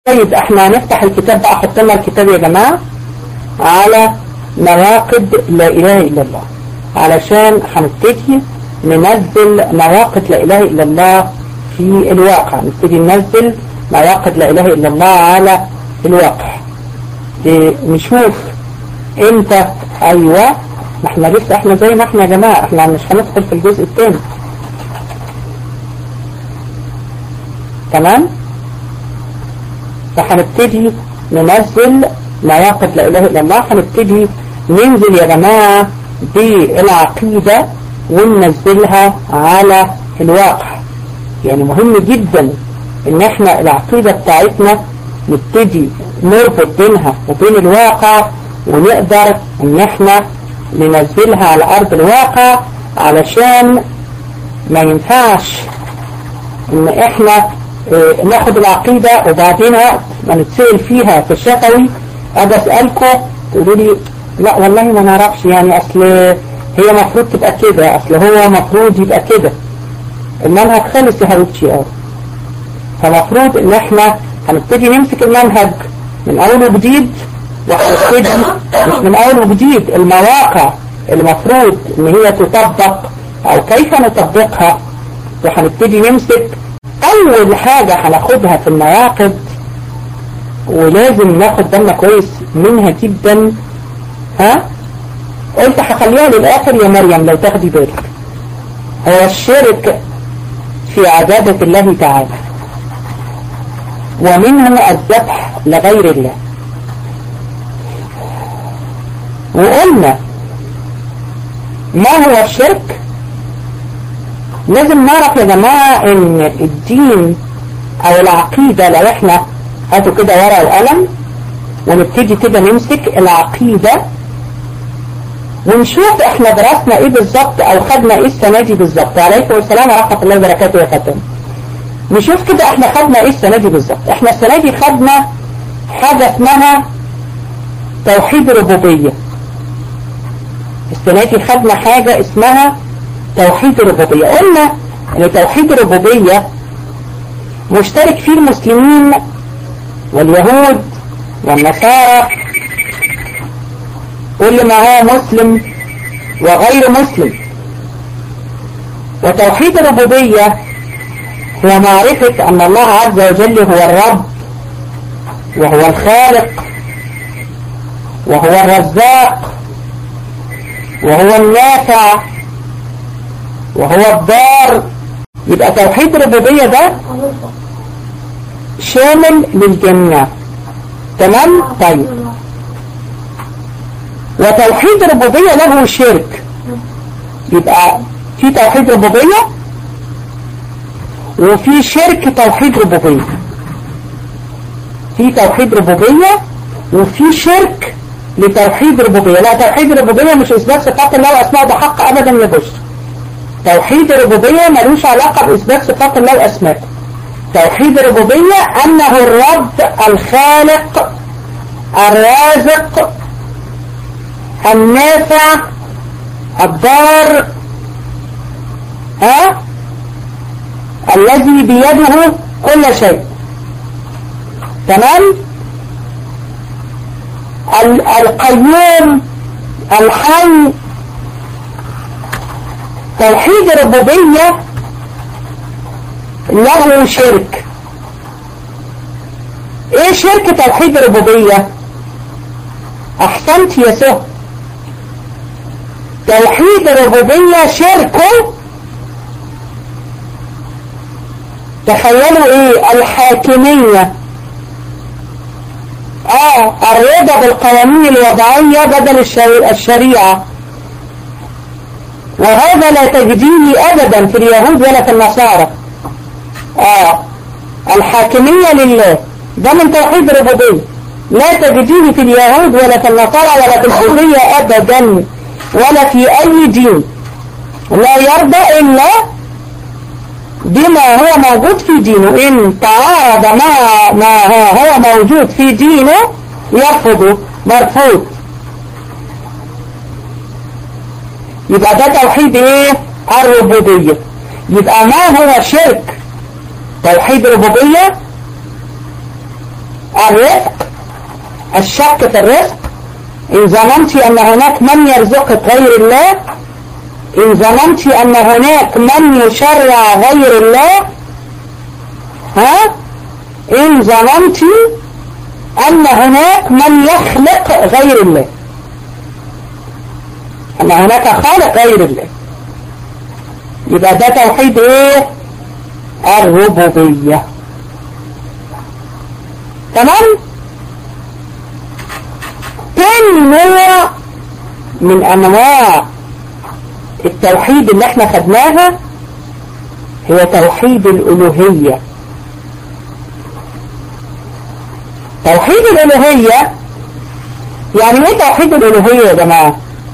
طيب احنا هنفتح الكتاب بقى حط لنا الكتاب يا جماعة على نواقد لا اله الا الله علشان هنبتدي ننزل نواقد لا اله الا الله في الواقع نبتدي ننزل نواقد لا اله الا الله على الواقع نشوف امتى ايوه ما احنا لسه احنا زي ما احنا يا جماعة احنا مش هندخل في الجزء الثاني تمام فهنبتدي ننزل مواقف لا اله الا الله هنبتدي ننزل يا جماعة بالعقيدة وننزلها على الواقع يعني مهم جدا ان احنا العقيدة بتاعتنا نبتدي نربط بينها وبين الواقع ونقدر ان احنا ننزلها على ارض الواقع علشان ما ينفعش ان احنا اه ناخد العقيدة وبعدين وقت ما نتسأل فيها في الشفوي اجي اسألكم تقولوا لي لا والله ما نعرفش يعني اصل هي مفروض تبقى كده اصل هو مفروض يبقى كده المنهج خلص يا حبيبتي اه فمفروض ان احنا هنبتدي نمسك المنهج من اول وجديد وهنبتدي مش من اول وجديد المواقع المفروض ان هي تطبق او كيف نطبقها وهنبتدي نمسك اول حاجة هناخدها في المواقف ولازم ناخد بالنا كويس منها جدا ها قلت هخليها للاخر يا مريم لو تاخدي بالك هو الشرك في عبادة الله تعالى ومنه الذبح لغير الله وقلنا ما هو الشرك لازم نعرف يا جماعة ان الدين او العقيدة لو احنا هاتوا كده ورقة وقلم ونبتدي كده نمسك العقيدة ونشوف احنا درسنا ايه بالظبط او خدنا ايه السنة دي بالظبط عليكم السلام ورحمة الله وبركاته يا فاتن نشوف كده احنا خدنا ايه السنة دي بالظبط احنا السنة دي خدنا حاجة اسمها توحيد الربوبية السنة دي خدنا حاجة اسمها توحيد الربوبية قلنا ان توحيد الربوبية مشترك فيه المسلمين واليهود والنصارى واللي معاه مسلم وغير مسلم وتوحيد الربوبية هو معرفة أن الله عز وجل هو الرب وهو الخالق وهو الرزاق وهو النافع وهو الضار يبقى توحيد الربوبية ده شامل للجميع تمام طيب وتوحيد الربوبية له شرك يبقى في توحيد ربوبية وفي شرك توحيد ربوبية في توحيد ربوبية وفي شرك لتوحيد الربوبية لا توحيد الربوبية مش إثبات صفات الله وأسماء بحق أبدا يا بشر توحيد الربوبية ملوش علاقة بإثبات صفات الله وأسماء توحيد الربوبية أنه الرب الخالق الرازق النافع الضار ها الذي بيده كل شيء تمام القيوم الحي توحيد الربوبية له شرك ايه شرك توحيد الربوبية احسنت يا سهى توحيد الربوبية شركه تخيلوا ايه الحاكمية اه الرضا بالقوانين الوضعية بدل الشريعة وهذا لا تجديه ابدا في اليهود ولا في النصارى اه الحاكمية لله ده من توحيد الربوبية لا تجديه في اليهود ولا في النصارى ولا في الحرية ابدا ولا في اي دين لا يرضى الا بما هو موجود في دينه ان تعارض مع ما هو موجود في دينه يرفضه مرفوض يبقى ده توحيد ايه الربوبية يبقى ما هو شرك توحيد الربوبية الرزق الشك في الرزق إن ظننت أن هناك من يرزقك غير الله إن ظننت أن هناك من يشرع غير الله ها إن ظننت أن هناك من يخلق غير الله أن هناك خالق غير الله يبقى ده توحيد ايه الربوبية تمام تاني نوع من انواع التوحيد اللي احنا خدناها هي توحيد الالوهية توحيد الالوهية يعني ايه توحيد الالوهية يا جماعة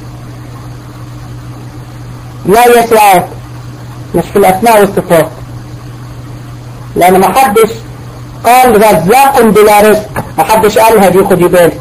لا يا سعاد مش في الاسماء والصفات لان ما حدش قال رزاق بلا رزق ما حدش قالها دي خدي بالك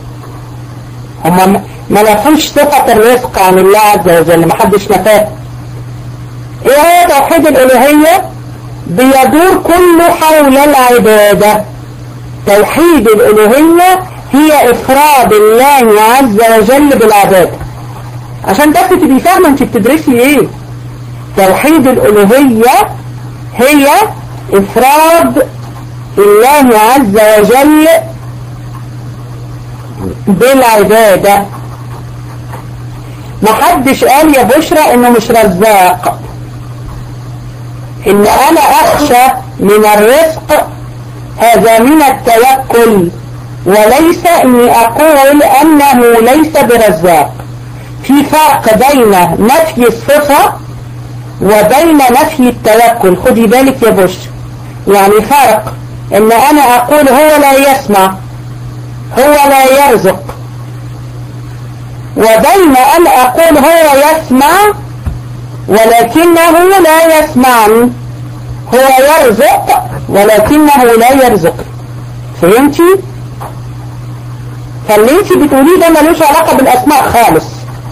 هم ما نفوش صفة الرزق عن الله عز وجل ما حدش نفاه ايه هو توحيد الالوهية بيدور كله حول العبادة توحيد الالوهية هي افراد الله عز وجل بالعبادة عشان بس تبقي فاهمة انت بتدرسي ايه توحيد الالوهية هي افراد الله عز وجل بالعبادة محدش قال يا بشرى انه مش رزاق ان انا اخشى من الرزق هذا من التوكل وليس اني اقول انه ليس برزاق في فرق بين نفي الصفة وبين نفي التوكل خدي بالك يا بشرى يعني فرق ان انا اقول هو لا يسمع هو لا يرزق وبين ان اقول هو يسمع ولكنه لا يسمعني هو يرزق ولكنه لا يرزق فهمتي فاللي انت بتقوليه ده ملوش علاقة بالاسماء خالص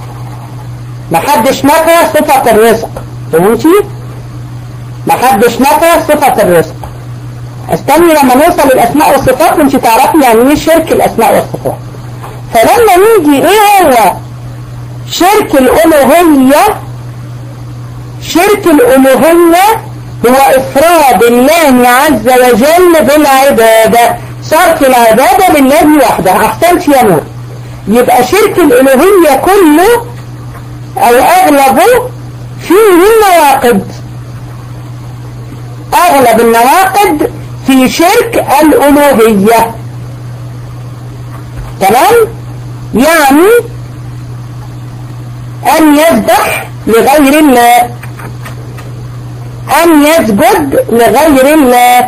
محدش نفى صفة الرزق فهمتي محدش نفى صفة الرزق استني لما نوصل للأسماء والصفات وانت تعرفي يعني ايه شرك الأسماء والصفات فلما نيجي ايه هو شرك الألوهية شرك الألوهية هو إفراد الله عز وجل بالعبادة صرف العبادة لله وحده أحسنت يا نور يبقى شرك الألوهية كله أو أغلبه فيه النواقض أغلب النواقض في شرك الألوهية تمام يعني أن يذبح لغير الله أن يسجد لغير الله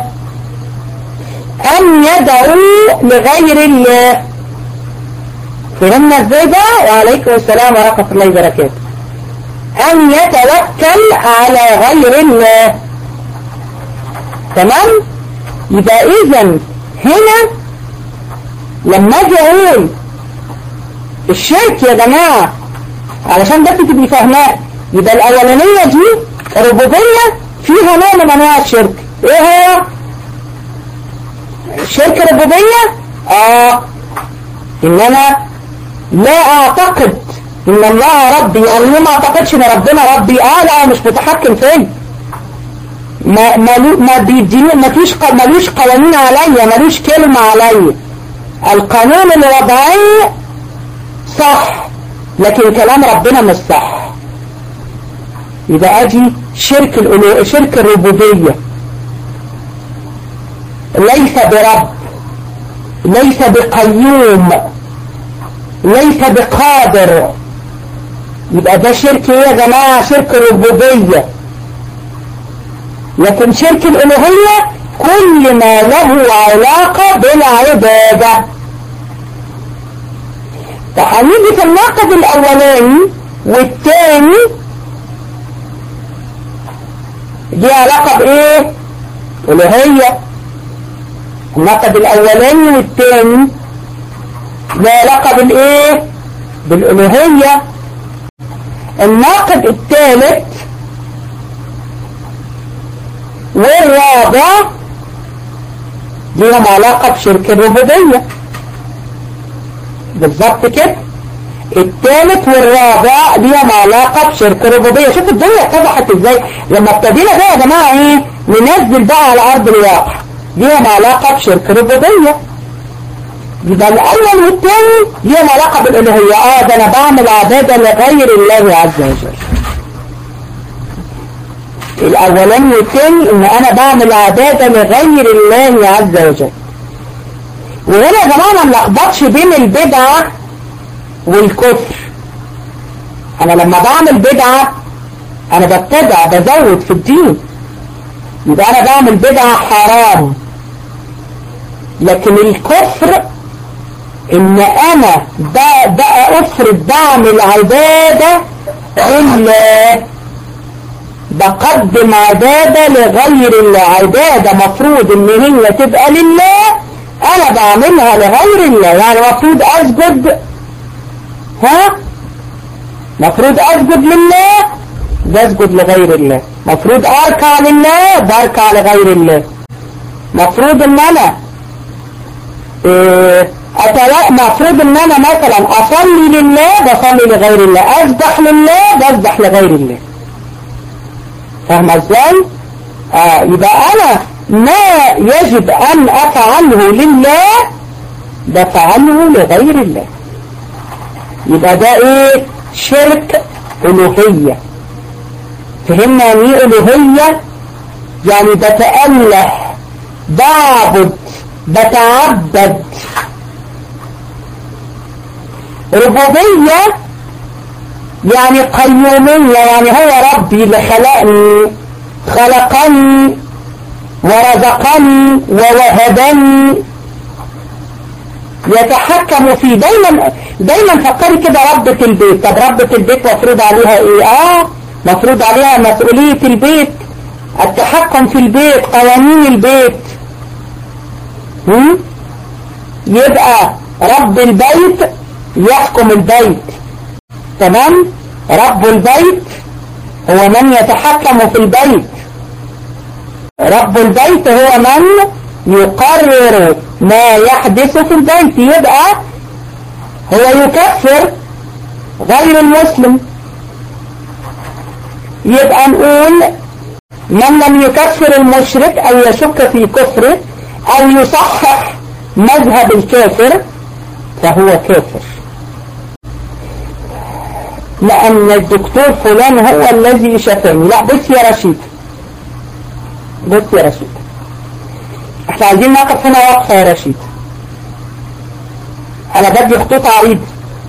أن يدعو لغير الله فهمنا ازاي ده وعليكم السلام ورحمة الله وبركاته أن يتوكل على غير الله تمام يبقى إذا هنا لما أجي أقول الشرك يا جماعة علشان بس تبقي فاهماه يبقى الأولانية دي الربوبية فيها نوع من أنواع الشرك إيه هو؟ شرك الربوبية؟ آه إن أنا لا أعتقد إن الله ربي يعني ما أعتقدش إن ربنا ربي آه لا مش متحكم فيا ما ما ما بيديني ما فيش ملوش قوانين عليا ملوش كلمة عليا القانون الوضعي صح لكن كلام ربنا مش صح يبقى ادي شرك الألو... شرك الربوبية ليس برب ليس بقيوم ليس بقادر يبقى ده شرك ايه يا جماعة شرك الربوبية لكن شرك الألوهية كل ما له علاقة بالعبادة فهنيجي في الناقض الأولاني والتاني دي علاقة بإيه؟ ألوهية الناقض الأولاني والتاني له علاقة بالإيه؟ بالألوهية الناقض الثالث ليهم علاقة بشرك الربوبية بالظبط كده الثالث والرابع ليهم علاقة بشرك الربوبية شوف الدنيا اتضحت ازاي لما ابتدينا بقى يا جماعة ايه ننزل بقى على ارض الواقع ليهم علاقة بشرك الربوبية يبقى الاول والثاني ليهم علاقة بالالوهية اه ده انا بعمل عبادة لغير الله عز وجل الاولاني والثاني ان انا بعمل عبادة لغير الله عز وجل وهنا يا جماعة ما نلخبطش بين البدعة والكفر انا لما بعمل بدعة انا ببتدع بزود في الدين يبقى انا بعمل بدعة حرام لكن الكفر ان انا بقى افرض بعمل عبادة الا بقدم عبادة لغير الله عبادة مفروض ان هي تبقى لله انا بعملها لغير الله يعني مفروض اسجد ها مفروض اسجد لله بسجد لغير الله مفروض اركع لله بركع لغير الله مفروض ان انا إيه أتلا مفروض ان انا مثلا اصلي لله بصلي لغير الله اسبح لله بسبح لغير الله فاهمة ازاي آه يبقى انا ما يجب ان افعله لله بفعله لغير الله يبقى ده ايه شرك الوهية فهمنا يعني ايه الوهية يعني بتأله بعبد بتعبد ربوبية يعني قيومية يعني هو ربي اللي خلقني خلقني ورزقني ووهبني يتحكم فيه دايما دايما فكري كده ربة البيت طب ربة البيت مفروض عليها ايه اه مفروض عليها مسؤولية البيت التحكم في البيت قوانين البيت هم؟ يبقى رب البيت يحكم البيت تمام رب البيت هو من يتحكم في البيت رب البيت هو من يقرر ما يحدث في البيت يبقى هو يكفر غير المسلم يبقى نقول من لم يكفر المشرك أو يشك في كفره أو يصحح مذهب الكافر فهو كافر لأن الدكتور فلان هو الذي شفاني لا بص يا رشيد بص يا رشيد احنا عايزين نقف هنا وقفة يا رشيد انا بدي خطوط عريض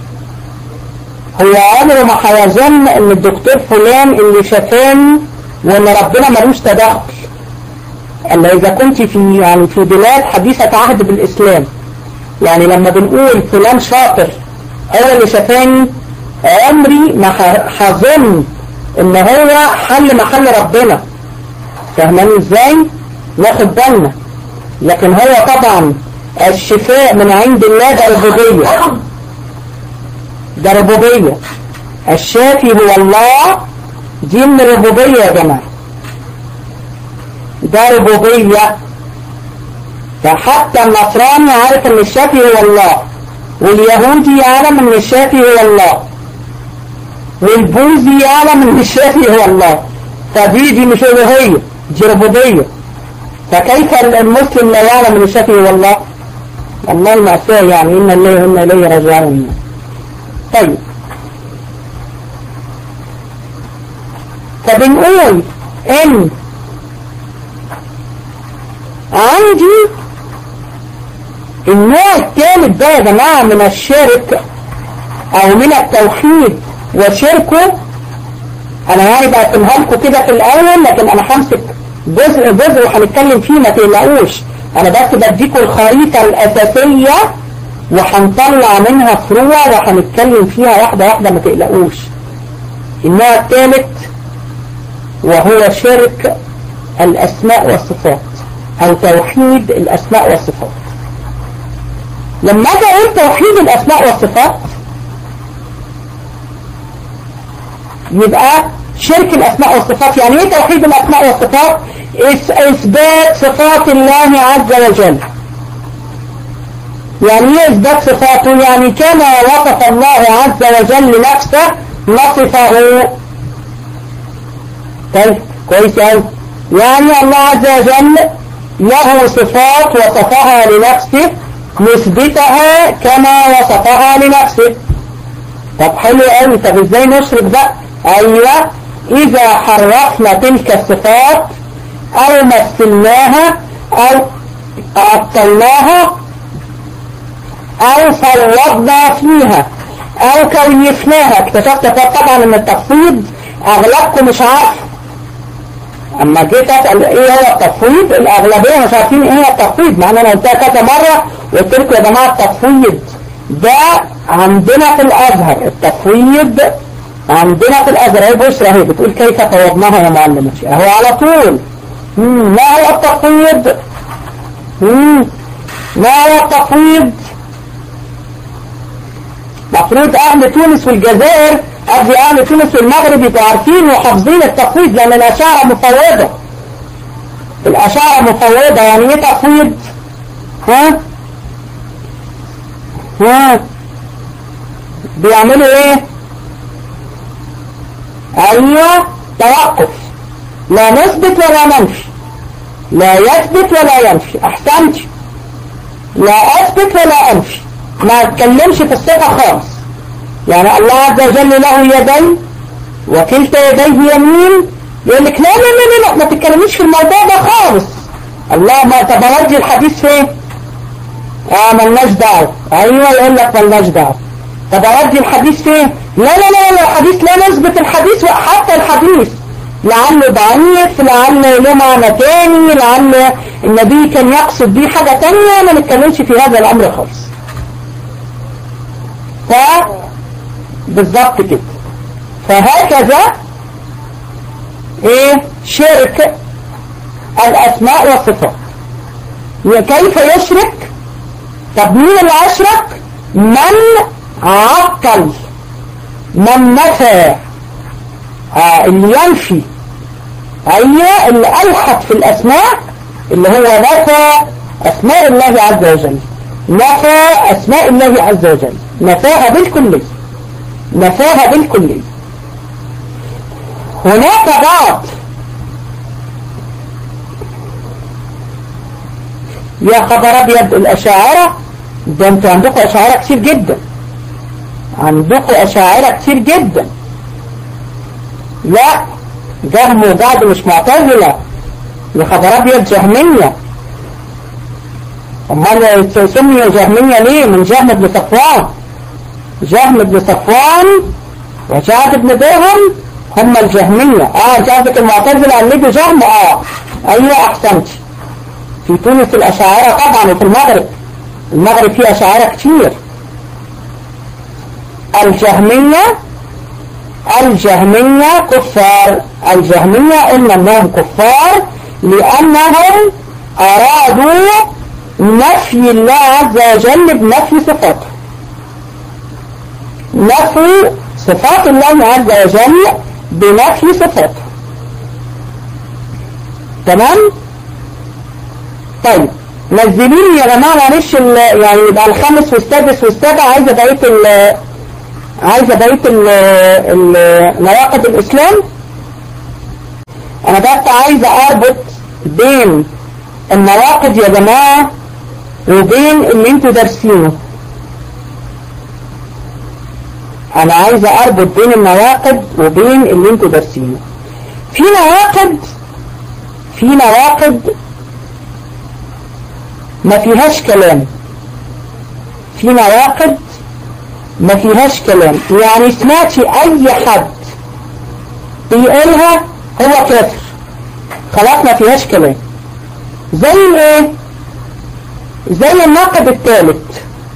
هو عمره ما هيظن ان الدكتور فلان اللي شفاني وان ربنا ملوش تدخل الا اذا كنت في يعني في بلاد حديثة عهد بالاسلام يعني لما بنقول فلان شاطر هو اللي شفاني عمري ما هظن ان هو حل محل ربنا فاهماني ازاي ناخد بالنا لكن هو طبعا الشفاء من عند الله ده ربوبية ده ربوبية الشافي هو الله دي من الربوبية يا جماعة ده ربوبية فحتى النصراني عارف ان الشافي هو الله واليهودي يعلم ان الشافي هو الله والبوذي يعلم ان الشافي هو الله فدي دي مش الوهية دي ربوبية فكيف المسلم لا يعلم ان الشافي هو الله الله المأساة يعني إن الله إن إليه راجعون طيب فبنقول إن عندي النوع الثالث ده يا جماعة من الشرك أو من التوحيد وشركه أنا يعني بقسمها لكم كده في الأول لكن أنا همسك جزء جزء وهنتكلم فيه ما تقلقوش أنا بس بديكم الخريطة الأساسية وهنطلع منها فروع وهنتكلم فيها واحدة واحدة ما تقلقوش النوع الثالث وهو شرك الأسماء والصفات أو توحيد الأسماء والصفات لما أجي أقول توحيد الأسماء والصفات يبقى شرك الأسماء والصفات يعني إيه توحيد الأسماء والصفات إثبات صفات الله عز وجل يعني ايه اثبات صفاته يعني كما وصف الله عز وجل نفسه نصفه طيب كويس قوي يعني الله عز وجل له صفات وصفها لنفسه نثبتها كما وصفها لنفسه طب حلو قوي طب ازاي نشرك بقى ايوه اذا حرفنا تلك الصفات او مثلناها او عطلناها او صوبنا فيها او كيفناها اكتشفت طبعا ان التفويض اغلبكم مش عارف اما جيت اسال ايه هو التفويض الاغلبيه مش عارفين ايه هو التفويض مع ان انا قلتها كذا مره وقلت لكم يا جماعه التفويض ده عندنا في الازهر التفويض عندنا في الازهر اهي بشرى اهي بتقول كيف فوضناها يا معلم اهو على طول مم. ما هو التفويض مم. ما هو التفويض مفروض اهل تونس والجزائر قبل اهل تونس والمغرب يبقوا عارفين وحافظين التفويض لان الاشاعره مفوضه الاشاعره مفوضه يعني ايه تفويض ها ها بيعملوا ايه ايوه توقف لا نثبت ولا ننفي لا يثبت ولا ينفي احسنت لا اثبت ولا انفي ما اتكلمش في الصفه خالص يعني الله عز وجل له يدين وكلتا يديه يمين يقول لك لا لا لا لا ما تتكلميش في الموضوع ده خالص الله ما تبرجي الحديث فين اه ملناش دعوه ايوه يقول لك ملناش دعوه طب ارجي الحديث فين لا لا لا لا الحديث لا نثبت الحديث حتى الحديث لعله ضعيف لعله له معنى تاني لعل النبي كان يقصد بيه حاجة تانية ما نتكلمش في هذا الامر خالص ف بالظبط كده فهكذا ايه شرك الاسماء والصفات كيف يشرك طب مين اللي اشرك من عطل من نفى آه اللي ينفي ايوه اللي الحق في الاسماء اللي هو نفى اسماء الله عز وجل نفى اسماء الله عز وجل نفاها بالكلية نفاها بالكلية هناك بعض يا خبر ابيض الاشاعرة ده انتوا عندكم اشاعرة كتير جدا عندكم اشاعرة كتير جدا لا جهم وجعد مش معتزلة يا خبر ابيض جهمية امال سميوا جهمية ليه من جهم بن صفوان جهم بن صفوان وجعد بن درهم هم الجهمية اه جعدة المعتزلة قلدوا جهم اه ايوه احسنت في تونس الاشاعرة طبعا وفي المغرب المغرب فيه اشاعرة كتير الجهمية الجهمية كفار الجهمية قلنا انهم كفار لانهم ارادوا نفي الله عز وجل بنفي صفاته نفي صفات الله عز وجل بنفي صفاته تمام طيب نزلين يا جماعة معلش يعني يبقى الخامس والسادس والسابع عايزة بقية عايزة بقية نواقض الإسلام أنا بس عايزة أربط بين النواقض يا جماعة وبين اللي انتوا دارسينه أنا عايزة أربط بين النواقض وبين اللي انتوا دارسينه في نواقض في نواقض ما فيهاش كلام في نواقض ما فيهاش كلام يعني سمعتي اي حد بيقولها هو كافر خلاص ما فيهاش كلام زي ايه زي الناقد الثالث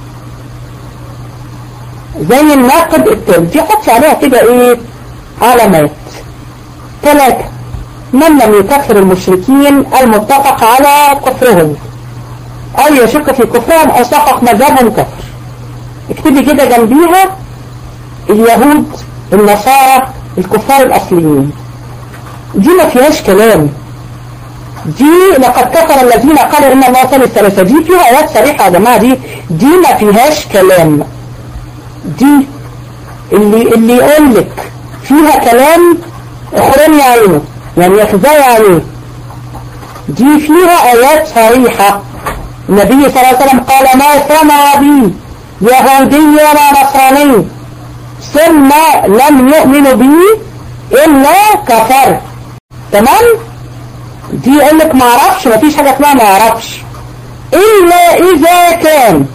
زي الناقد الثالث دي حط عليها كده ايه علامات ثلاثة من لم يكفر المشركين المتفق على كفرهم او يشك في كفرهم او صحح مذهبهم كفر اكتبي كده جنبيها اليهود النصارى الكفار الاصليين دي ما فيهاش كلام دي لقد كفر الذين قالوا ان الله ثالث ثلاثة دي فيها ايات صريحة يا جماعة دي دي ما فيهاش كلام دي اللي اللي يقول لك فيها كلام اخرين عينه يعني يخزي عليه دي فيها ايات صريحة النبي صلى الله عليه وسلم قال ما سمع بي يهودي ولا نصراني ثم لم يؤمنوا بي إلا كفر تمام دي يقول لك ما اعرفش ما فيش حاجة اسمها ما اعرفش إلا إذا كان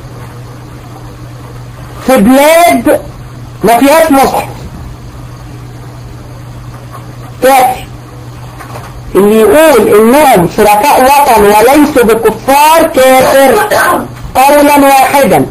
في بلاد ما فيهاش مصحف كافي اللي يقول انهم شركاء وطن وليسوا بكفار كافر قولا واحدا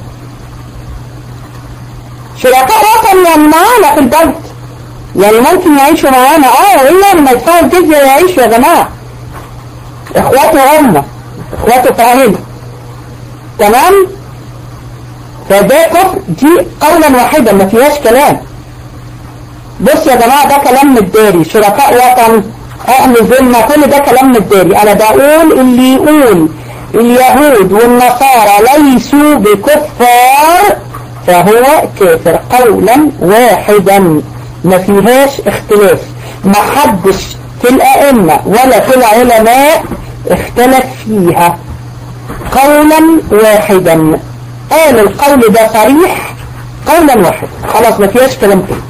شركاء وطن يعني معانا في البلد يعني ممكن يعيشوا معانا اه الا لما يدفعوا الجزية يعيشوا يا جماعة اخواته هم اخواته فاهمين تمام فده كفر دي قولا واحدا ما فيهاش كلام بص يا جماعة ده كلام مداري شركاء وطن اهل ذمة كل ده كلام مداري انا بقول اللي يقول اليهود والنصارى ليسوا بكفار فهو كافر قولا واحدا ما فيهاش اختلاف ما حدش في الائمة ولا في العلماء اختلف فيها قولا واحدا قال القول ده صريح قولا واحدا خلاص ما فيهاش كلام تاني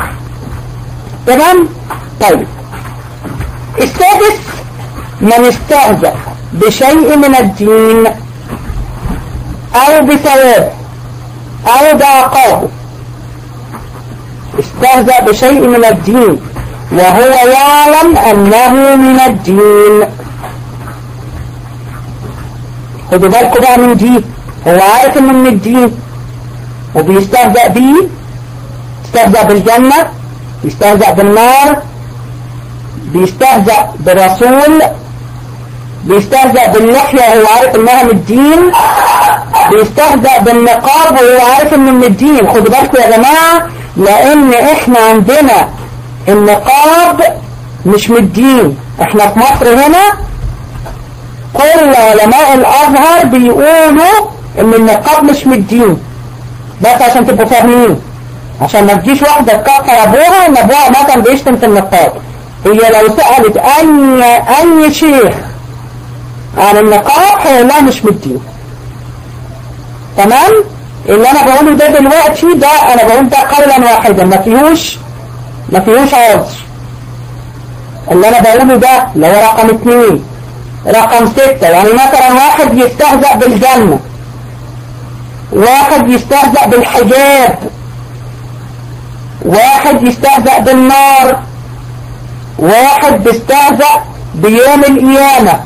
تمام طيب السادس من استهزأ بشيء من الدين او بثواب او بعقابه استهزأ بشيء من الدين وهو يعلم انه من الدين خدوا بالكم بقى من دي هو عارف انه من الدين وبيستهزأ بيه يستهزأ بالجنة بيستهزأ بالنار بيستهزأ بالرسول بيستهزأ باللحية وهو عارف انها من الدين بيستهزأ بالنقاب وهو عارف انه من الدين خدوا بالكم يا جماعة لان احنا عندنا النقاب مش من الدين احنا في مصر هنا كل علماء الازهر بيقولوا ان النقاب مش من الدين بس عشان تبقوا فاهمين عشان ما تجيش واحدة تكفر ابوها ان ابوها مثلا بيشتم في النقاب هي لو سألت اي اي شيخ عن النقاب هيقول مش من الدين تمام اللي انا بقوله ده دلوقتي ده انا بقول ده قولا واحدا ما فيهوش ما فيهوش عذر اللي انا بقوله ده اللي هو رقم اثنين رقم ستة يعني مثلا واحد يستهزأ بالجنة واحد يستهزأ بالحجاب واحد يستهزأ بالنار واحد بيستهزأ بيوم القيامة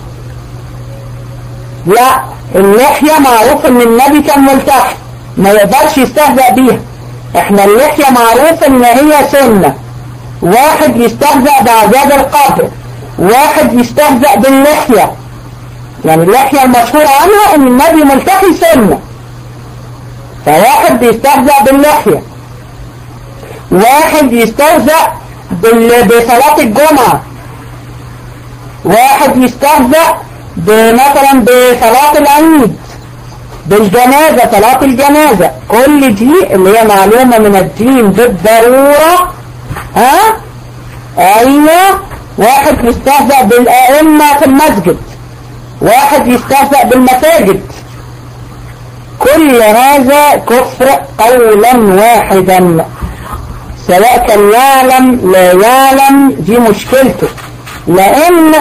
لا اللحية معروف ان النبي كان ملتحي ما يقدرش يستهزأ بيها احنا اللحية معروف ان هي سنة واحد يستهزأ بعذاب القبر واحد يستهزأ باللحية يعني اللحية المشهورة عنها ان النبي ملتحي سنة فواحد بيستهزأ باللحية واحد يستهزأ بصلاة الجمعة واحد يستهزأ مثلا بصلاة العيد بالجنازة صلاة الجنازة كل دي اللي هي معلومة من الدين بالضرورة ها ايوه واحد يستهزأ بالائمة في المسجد واحد يستهزأ بالمساجد كل هذا كفر قولا واحدا سواء كان يعلم لا يعلم دي مشكلته لان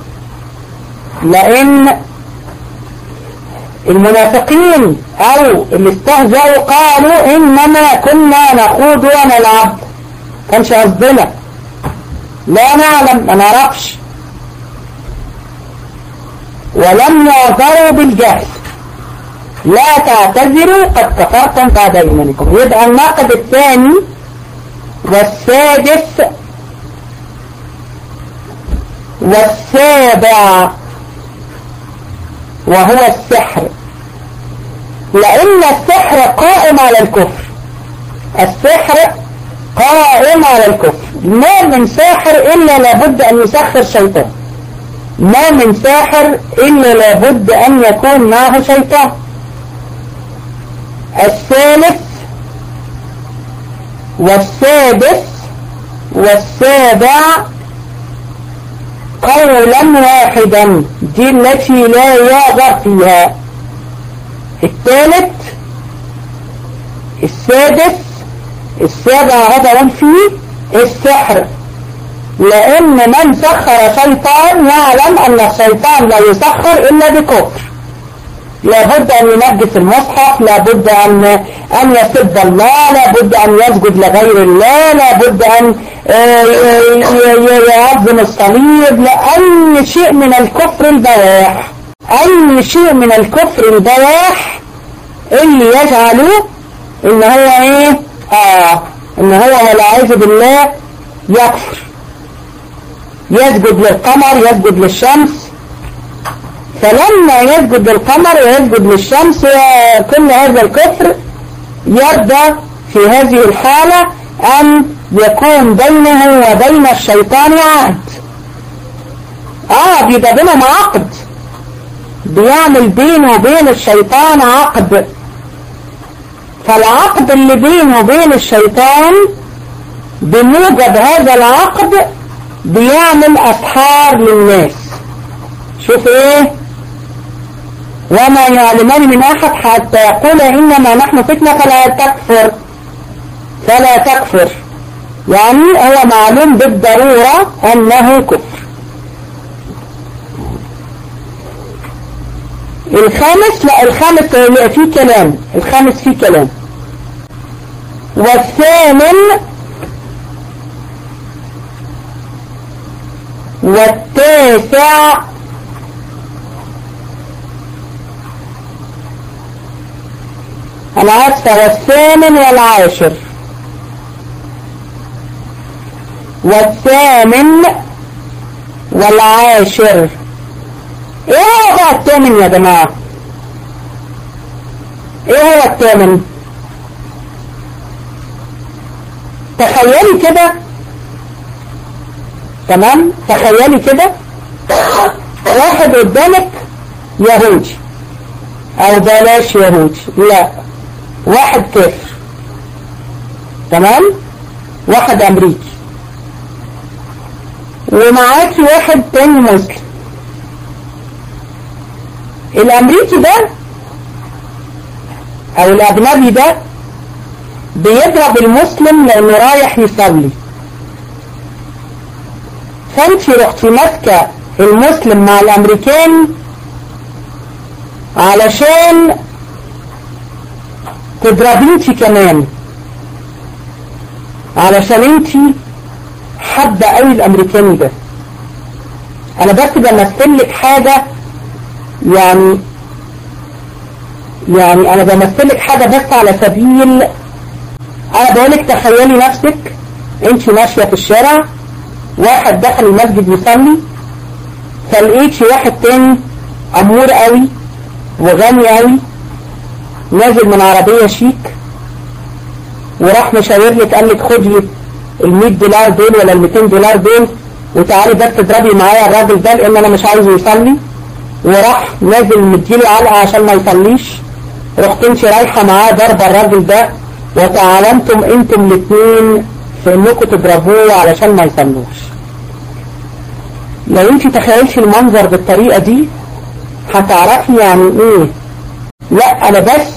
لان المنافقين او اللي استهزأوا قالوا انما كنا نخوض ونلعب كانش قصدنا لا نعلم ما نعرفش ولم يعذروا بالجهل لا تعتذروا قد كفرتم بعد ايمانكم يبقى الناقد الثاني والسادس والسابع وهو السحر لأن السحر قائم على الكفر السحر قائم على الكفر ما من ساحر إلا لابد أن يسخر شيطان ما من ساحر إلا لابد أن يكون معه شيطان الثالث والسادس والسابع قولا واحدا دي التي لا يعبر فيها الثالث السادس السابع هذا فيه السحر لأن من سخر شيطان يعلم أن الشيطان لا يسخر إلا بكفر لابد أن ينجس المصحف لابد أن أن يسب الله لابد أن يسجد لغير الله لابد أن يعظم الصليب لأي شيء من الكفر البواح أي شيء من الكفر البواح اللي يجعله إن هو إيه آه إن هو والعياذ بالله يكفر يسجد للقمر يسجد للشمس فلما يسجد للقمر ويسجد للشمس كل هذا الكفر يبدأ في هذه الحالة أن يكون بينه وبين الشيطان عهد آه بيبقى بينهم عقد بيعمل بينه وبين الشيطان عقد فالعقد اللي بينه وبين الشيطان بموجب هذا العقد بيعمل أسحار للناس شوف ايه وما يعلمان من أحد حتى يقول إنما نحن فتنة فلا تكفر فلا تكفر يعني هو معلوم بالضرورة أنه كفر الخامس لا الخامس فيه كلام الخامس فيه كلام والثامن والتاسع أنا عارفة والثامن والعاشر والثامن والعاشر ايه هو بقى الثامن يا جماعة ايه هو الثامن تخيلي كده تمام تخيلي كده واحد قدامك يهودي او بلاش يهودي لا واحد كافر تمام واحد امريكي ومعاكي واحد تاني مسلم الامريكي ده او الاجنبي ده بيضرب المسلم لانه رايح يصلي فانت رحتي ماسكه المسلم مع الامريكاني علشان تضربيه انت كمان علشان انت حابه قوي الامريكاني ده انا بس بمثل لك حاجه يعني يعني انا بمثل لك حاجه بس على سبيل انا بقولك تخيلي نفسك انت ماشيه في الشارع واحد دخل المسجد يصلي فلقيتي واحد تاني امور قوي وغني قوي نازل من عربية شيك وراح مشاور لك قال لك خدي ال 100 دولار دول ولا ال 200 دولار دول وتعالي بس تضربي معايا الراجل ده لان انا مش عايزه يصلي وراح نازل مديله علقه عشان ما يصليش رحت انت رايحه معاه ضربه الراجل ده وتعلمتم انتم الاثنين في انكم تضربوه علشان ما يصلوش لو انت تخيلتي المنظر بالطريقه دي هتعرفي يعني ايه لا انا بس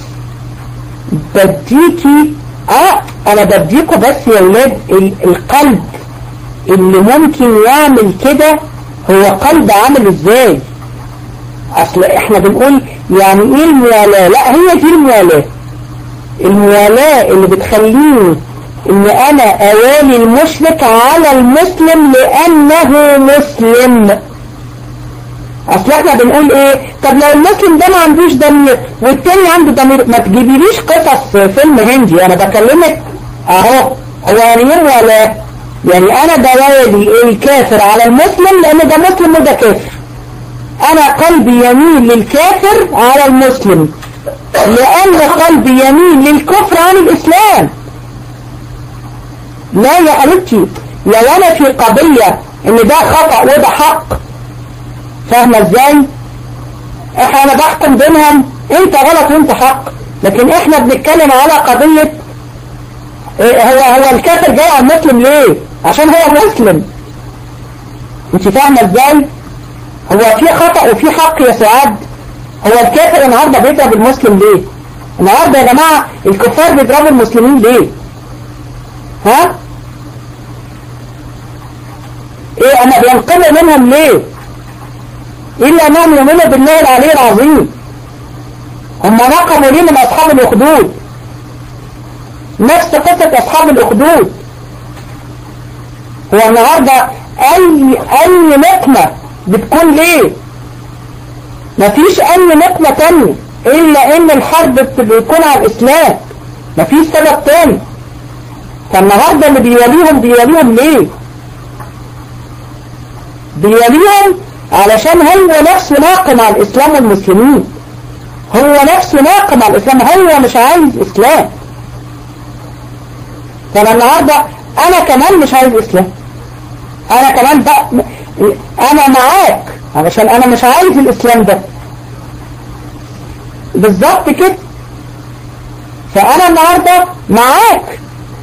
بديكي اه انا بديكوا بس يا ولاد القلب اللي ممكن يعمل كده هو قلب عامل ازاي اصل احنا بنقول يعني ايه الموالاة لا هي دي الموالاة الموالاة اللي بتخليني ان انا اوالي المشرك على المسلم لانه مسلم اصل احنا بنقول ايه طب لو المسلم ده ما عندوش ضمير والتاني عنده ضمير ما تجيبيليش قصص فيلم هندي انا بكلمك اهو هو يعني ايه ولا يعني انا بوالي الكافر على المسلم لان ده مسلم وده كافر انا قلبي يميل للكافر على المسلم لان قلبي يميل للكفر عن الاسلام لا يا حبيبتي لو انا في قضية ان ده خطأ وده حق فاهمة ازاي احنا انا بحكم بينهم انت غلط وانت حق لكن احنا بنتكلم على قضية إيه هو هو الكافر جاي على المسلم ليه عشان هو مسلم انت فاهمة ازاي هو في خطأ وفي حق يا سعاد هو الكافر النهاردة بيضرب المسلم ليه النهاردة يا جماعة الكفار بيضربوا المسلمين ليه ها ايه انا بينقلوا منهم ليه الا انهم يؤمنوا بالله العلي العظيم هم نقموا ليه من اصحاب الاخدود نفس قصة اصحاب الاخدود هو النهاردة اي اي نقمة بتكون ليه مفيش اي نقمة تانية الا ان الحرب بتكون على الاسلام مفيش سبب تاني فالنهاردة اللي بيوليهم بيوليهم ليه بيوليهم علشان هو نفسه ناقم على الاسلام والمسلمين هو نفسه ناقم على الاسلام هو مش عايز اسلام فانا النهاردة انا كمان مش عايز اسلام انا كمان بقى انا معاك علشان انا مش عايز الاسلام ده بالظبط كده فانا النهاردة معاك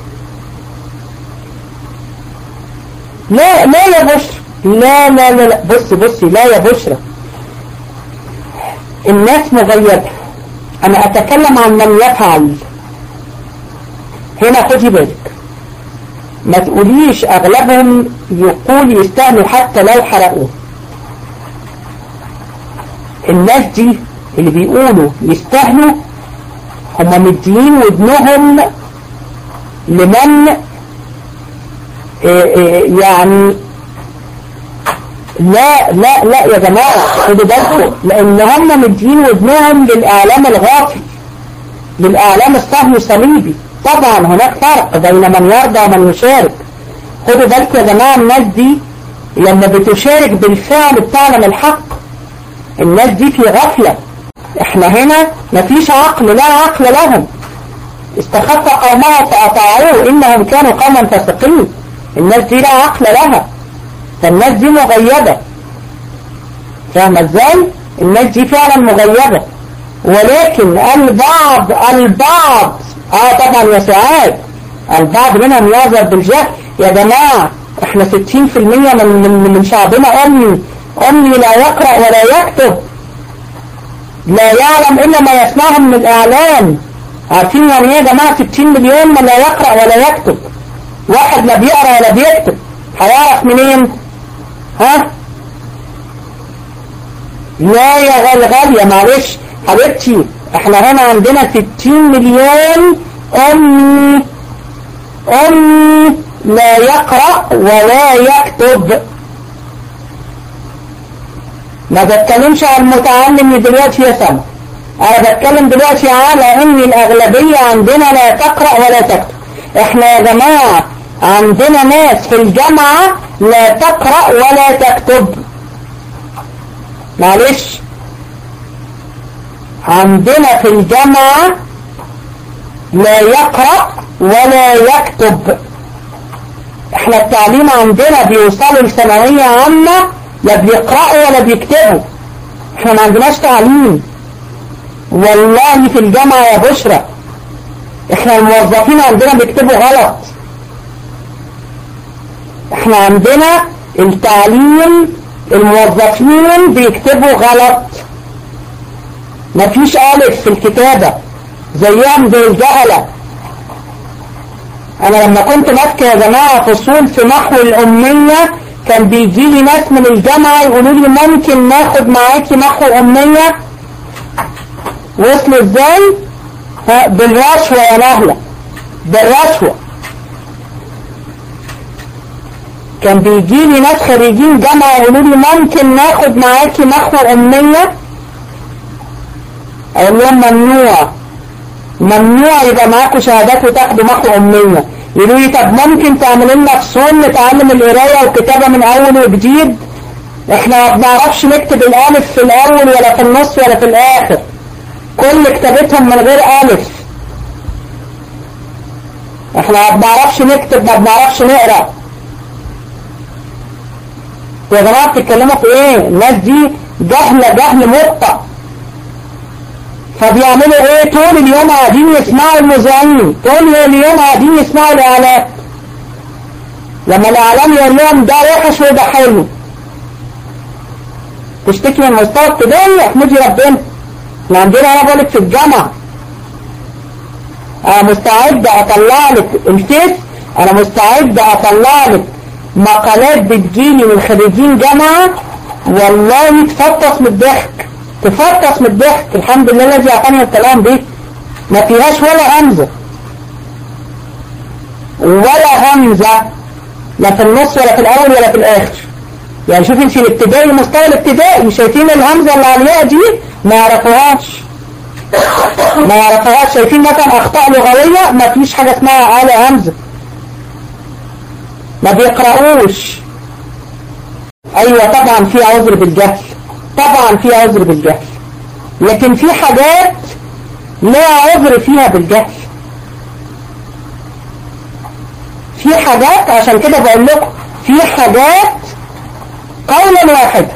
لا لا يا بشرى لا لا لا لا بص بصي لا يا بشرى الناس مغيبة انا اتكلم عن من يفعل هنا خدي بالك ما تقوليش اغلبهم يقول يستاهلوا حتى لو حرقوه الناس دي اللي بيقولوا يستاهلوا هم مدين ودنهم لمن إيه إيه يعني لا لا لا يا جماعة خدوا بالكم لان هم مدين ودنهم للاعلام الغافل للاعلام الصهيوني الصليبي طبعا هناك فرق بين من يرضى ومن يشارك خدوا بالكم يا جماعة الناس دي لما بتشارك بالفعل بتعلم الحق الناس دي في غفلة احنا هنا مفيش عقل لا عقل لهم استخف قومها فأطاعوه إنهم كانوا قوما فاسقين الناس دي لا عقل لها فالناس دي مغيبة فاهمة ازاي الناس دي فعلا مغيبة ولكن البعض البعض اه طبعا يا سعاد البعض منهم يعذر بالجهل يا جماعة احنا 60% من, من, من شعبنا امي امي لا يقرأ ولا يكتب لا يعلم الا ما يسمعه من الاعلام عارفين يعني ايه يا جماعة 60 مليون من لا يقرأ ولا يكتب واحد لا بيقرأ ولا بيكتب هيعرف منين ها لا يا غالية معلش حبيبتي احنا هنا عندنا 60 مليون امي امي لا يقرأ ولا يكتب ما بتكلمش عن المتعلم دلوقتي يا سما انا بتكلم دلوقتي على ان الاغلبية عندنا لا تقرأ ولا تكتب احنا يا جماعة عندنا ناس في الجامعة لا تقرأ ولا تكتب معلش عندنا في الجامعة لا يقرأ ولا يكتب احنا التعليم عندنا بيوصلوا لثانوية عامة لا بيقرأوا ولا بيكتبوا احنا ما عندناش تعليم والله في الجامعة يا بشرى احنا الموظفين عندنا بيكتبوا غلط احنا عندنا التعليم الموظفين بيكتبوا غلط مفيش ألف في الكتابة زيهم زي الجهلة انا لما كنت ماسكه يا جماعة فصول في نحو الأمية كان بيجي لي ناس من الجامعة يقولوا لي ممكن ناخد معاكي نحو الأمية وصلوا ازاي بالرشوة يا نهلة بالرشوة كان بيجي لي ناس خريجين جامعة يقولوا لي ممكن ناخد معاكي نحو أمية اقول لهم ممنوع ممنوع يبقى معاكم شهادات وتاخدوا محو أمية يقولوا لي طب ممكن تعمل لنا فصول نتعلم القراية والكتابة من أول وجديد احنا ما بنعرفش نكتب الألف في الأول ولا في النص ولا في الآخر كل كتابتهم من غير ألف احنا ما بنعرفش نكتب ما بنعرفش نقرأ يا جماعة بتتكلموا في ايه الناس دي جهل جهل مبطأ فبيعملوا ايه طول اليوم قاعدين يسمعوا المذيعين طول اليوم قاعدين يسمعوا الاعلام لما الاعلام يقول لهم ده وحش وده حلو تشتكي من مستوى ابتدائي احمدي ربنا احنا عندنا انا بقولك في الجامعة انا مستعد اطلع لك الفيس انا مستعد اطلع لك مقالات بتجيلي من خريجين جامعة والله تفطس من الضحك تفطس من الضحك الحمد لله الذي اعطاني الكلام دي ما فيهاش ولا همزة ولا همزة لا في النص ولا في الاول ولا في الاخر يعني شوف انت الابتدائي مستوى الابتدائي شايفين الهمزة اللي على الياء دي ما يعرفوهاش ما يعرفوهاش شايفين مثلا اخطاء لغوية ما فيش حاجة اسمها على همزة ما بيقرأوش ايوه طبعا في عذر بالجهل طبعا في عذر بالجهل لكن في حاجات لا عذر فيها بالجهل في حاجات عشان كده بقول لكم في حاجات قولا واحدا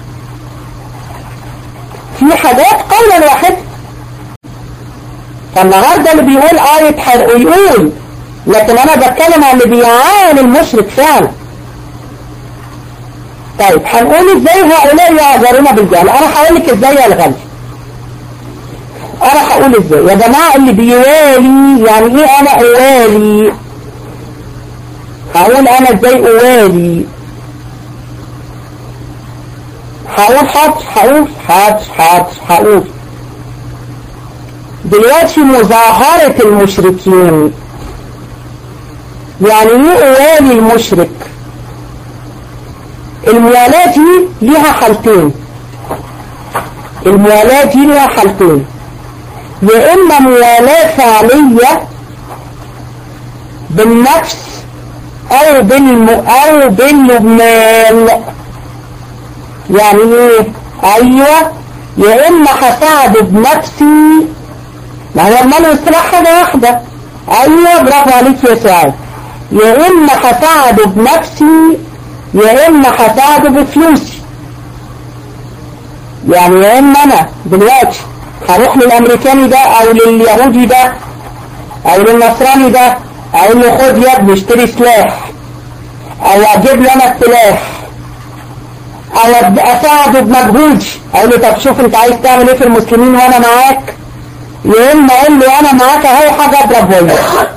في حاجات قولا واحدا فالنهارده اللي بيقول آية حرق ويقول لكن انا بتكلم عن اللي بيعاني المشرك فعلا طيب هنقول ازاي هؤلاء يعذرون بالجهل انا هقول لك ازاي يا الغالي انا هقول ازاي يا جماعة اللي بيوالي يعني ايه انا اوالي هقول انا ازاي اوالي هقول حاضر هقول حاضر حاضر هقول دلوقتي مظاهرة المشركين يعني ايه اوالي المشرك الموالاة دي ليها حالتين الموالاة دي ليها حالتين يا اما موالاة فعلية بالنفس او بالم او بالمال يعني ايه ايوه يا اما هساعده بنفسي ما هو المال والسلاح حاجة واحدة ايوه برافو عليك يا سعاد يا اما هساعده بنفسي يا اما هساعده بفلوسي يعني يا اما انا دلوقتي هروح للامريكاني ده او لليهودي ده او للنصراني ده اقول له خد يا ابني اشتري سلاح او اجيب له انا السلاح او اساعده بمجهودي اقول له طب شوف انت عايز تعمل ايه في المسلمين وانا معاك يا اما اقول له انا معاك اهو حاجه اضرب وياك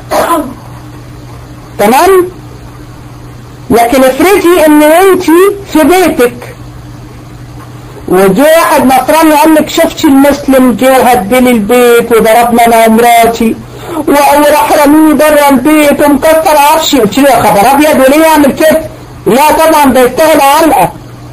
تمام لكن افرضي ان انت في بيتك وجه واحد نصراني قال لك شفتي المسلم جه وهدلي البيت وضربنا انا ومراتي وراح رميني بره البيت ومكسر عرشي قلت له يا خبر ابيض وليه يعمل كده؟ لا طبعا ده يستاهل علقه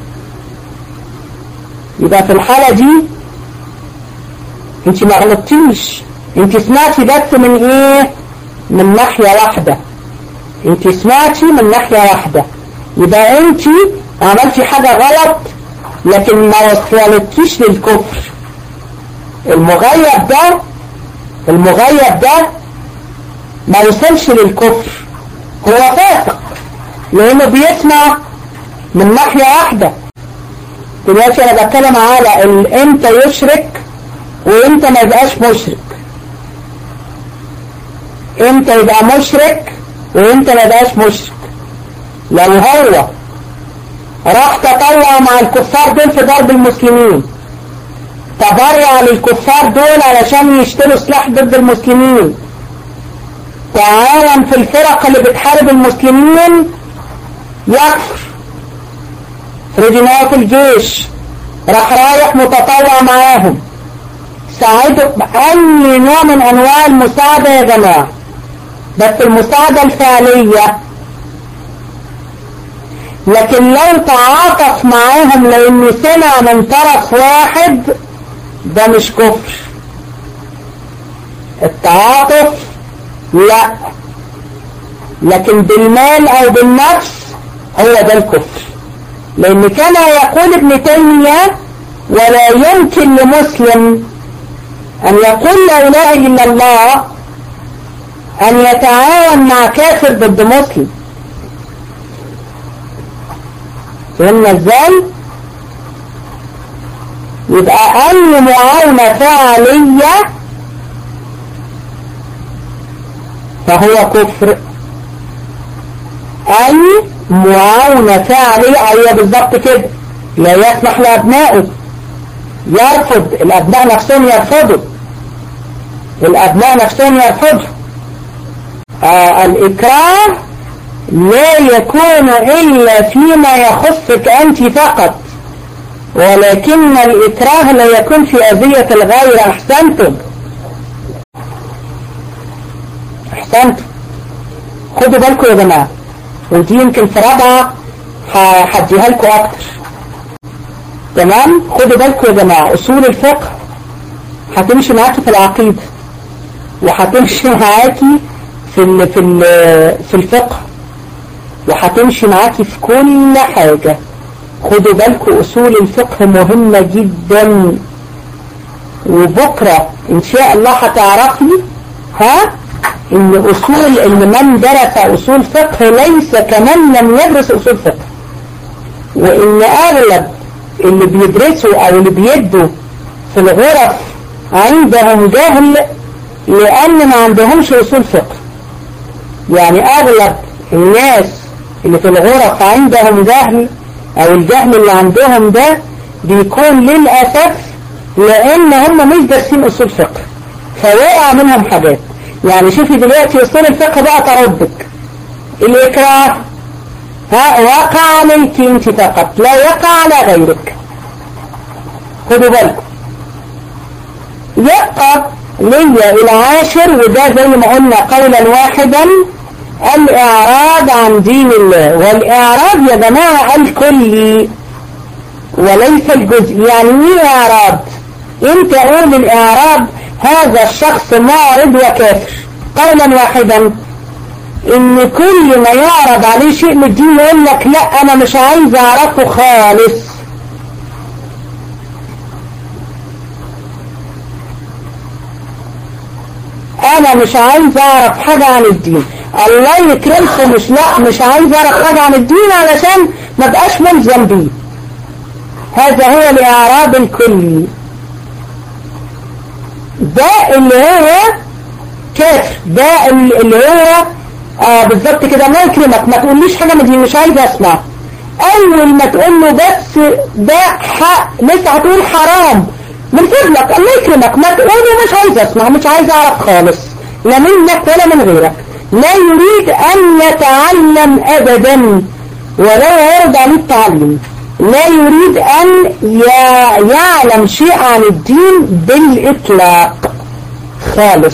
يبقى في الحاله دي انت ما غلطتيش انت سمعتي بس من ايه؟ من ناحيه واحده انت سمعتي من ناحية واحدة يبقى انت عملتي حاجة غلط لكن ما وصلتكيش للكفر المغيب ده المغيب ده ما وصلش للكفر هو فاسق لانه بيسمع من ناحية واحدة دلوقتي انا بتكلم على امتى يشرك وامتى ما يبقاش مشرك امتى يبقى مشرك وانت ما بقاش مشرك لو هو راح تطوع مع الكفار دول في ضرب المسلمين تبرع للكفار دول علشان يشتروا سلاح ضد المسلمين تعاون في الفرق اللي بتحارب المسلمين يكفر فريدي في الجيش راح رايح متطوع معاهم ساعدوا بأي نوع من أنواع المساعدة يا جماعة بس المساعدة الفعلية لكن لو تعاطف معاهم لانه سمع من طرف واحد ده مش كفر التعاطف لا لكن بالمال او بالنفس هو ده الكفر لان كما يقول ابن تيمية ولا يمكن لمسلم ان يقول لا اله الا الله أن يتعاون مع كافر ضد مسلم فهمنا ازاي يبقى أي معاونة فعلية فهو كفر أي معاونة فعلية هي بالضبط كده لا يسمح لأبنائه يرفض الأبناء نفسهم يرفضوا الأبناء نفسهم يرفضوا آه الإكراه لا يكون إلا فيما يخصك أنت فقط ولكن الإكراه لا يكون في أذية الغير أحسنتم أحسنتم خدوا بالكم يا جماعة ودي يمكن في رابعة هديها لكم أكتر تمام خدوا بالكم يا جماعة أصول الفقه هتمشي معاكي في العقيدة وهتمشي معاكي في ال في ال في الفقه وهتمشي معاكي في كل حاجة خدوا بالكم أصول الفقه مهمة جدا وبكرة إن شاء الله هتعرفي ها إن أصول إن من درس أصول فقه ليس كمن لم يدرس أصول فقه وإن أغلب اللي بيدرسوا أو اللي بيدوا في الغرف عندهم جهل لأن ما عندهمش أصول فقه يعني أغلب الناس اللي في الغرف عندهم جهل أو الجهل اللي عندهم ده بيكون للأسف لأن هم مش دارسين أصول فقه فوقع منهم حاجات يعني شوفي دلوقتي أصول الفقه بقى تردك الإكراه ها وقع عليك انت فقط لا يقع على غيرك خدوا بالكم يبقى ليا العاشر وده زي ما قلنا قولا واحدا الإعراض عن دين الله والإعراض يا جماعة الكلي وليس الجزء يعني ايه إعراض انت قول الإعراض هذا الشخص معرض وكافر قولا واحدا ان كل ما يعرض عليه شيء من الدين يقول لك لا انا مش عايز اعرفه خالص انا مش عايز اعرف حاجة عن الدين الله يكرمكم مش لا مش عايز اعرف حاجة عن الدين علشان ما بقاش ملزم بيه هذا هو الاعراض الكلي ده اللي هو كافر ده اللي هو آه بالظبط كده الله يكرمك ما تقوليش حاجة من الدين مش عايز اسمع اول ما تقول له بس ده حق لسه هتقول حرام من فضلك الله يكرمك ما تقوله مش عايز اسمع مش عايز اعرف خالص لا منك ولا من غيرك لا يريد ان يتعلم ابدا ولا يرضى عن التعليم لا يريد ان يعلم شيء عن الدين بالاطلاق خالص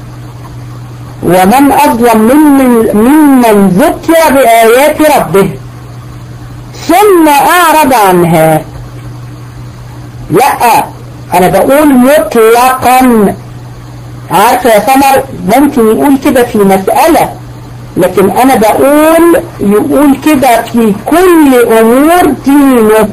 ومن اظلم ممن, ممن ذكر بآيات ربه ثم اعرض عنها لا انا بقول مطلقا عارفة يا سمر ممكن يقول كده في مسألة لكن انا بقول يقول كده في كل امور دينه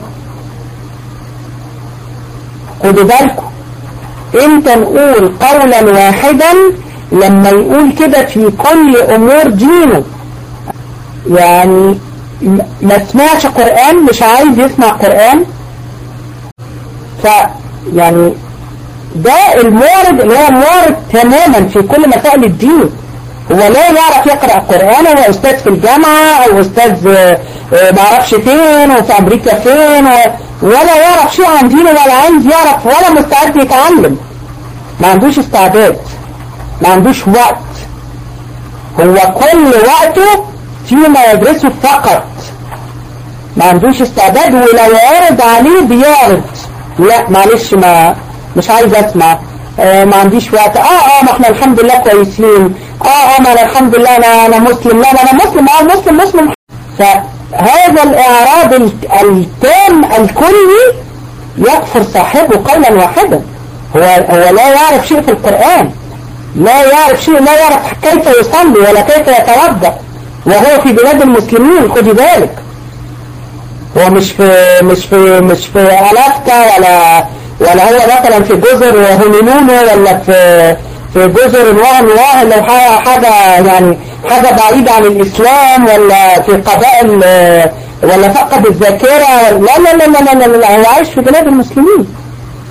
خدوا بالكم امتى نقول قولا واحدا لما يقول كده في كل امور دينه يعني ما سمعش قرآن مش عايز يسمع قرآن ف يعني ده المورد اللي هو مورد تماما في كل مسائل الدين هو لا يعرف يقرأ القرآن هو أستاذ في الجامعة أو أستاذ معرفش فين وفي أمريكا فين ولا يعرف شيء عن دينه ولا عايز يعرف ولا مستعد يتعلم ما عندوش استعداد ما عندوش وقت هو كل وقته فيما يدرسه فقط ما عندوش استعداد ولو عرض عليه بيعرض لا معلش ما مش عايز اسمع آه ما عنديش وقت اه اه ما احنا الحمد لله كويسين اه اه ما انا الحمد لله انا انا مسلم لا انا مسلم اه مسلم مسلم فهذا الاعراض التام الكلي يكفر صاحبه قولا واحدا هو هو لا يعرف شيء في القرآن لا يعرف شيء لا يعرف كيف يصلي ولا كيف يتوضا وهو في بلاد المسلمين خدي بالك هو مش في مش في مش في ألاسكا ولا ولا هو مثلا في جزر هونولولو ولا في في جزر نوع نوع اللي حاجة يعني حاجة بعيدة عن الإسلام ولا في قبائل ولا فقد الذاكرة لا لا لا لا لا لا, لا هو عايش في بلاد المسلمين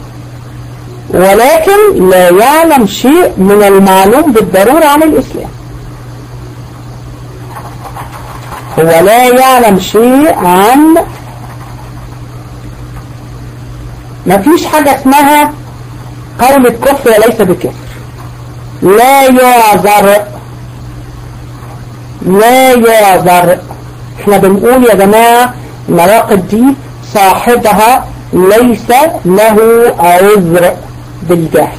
ولكن لا يعلم شيء من المعلوم بالضرورة عن الإسلام هو لا يعلم شيء عن ما فيش حاجة اسمها قول الكفر وليس بكفر لا يعذر لا يعذر احنا بنقول يا جماعة النواقد دي صاحبها ليس له عذر بالجهل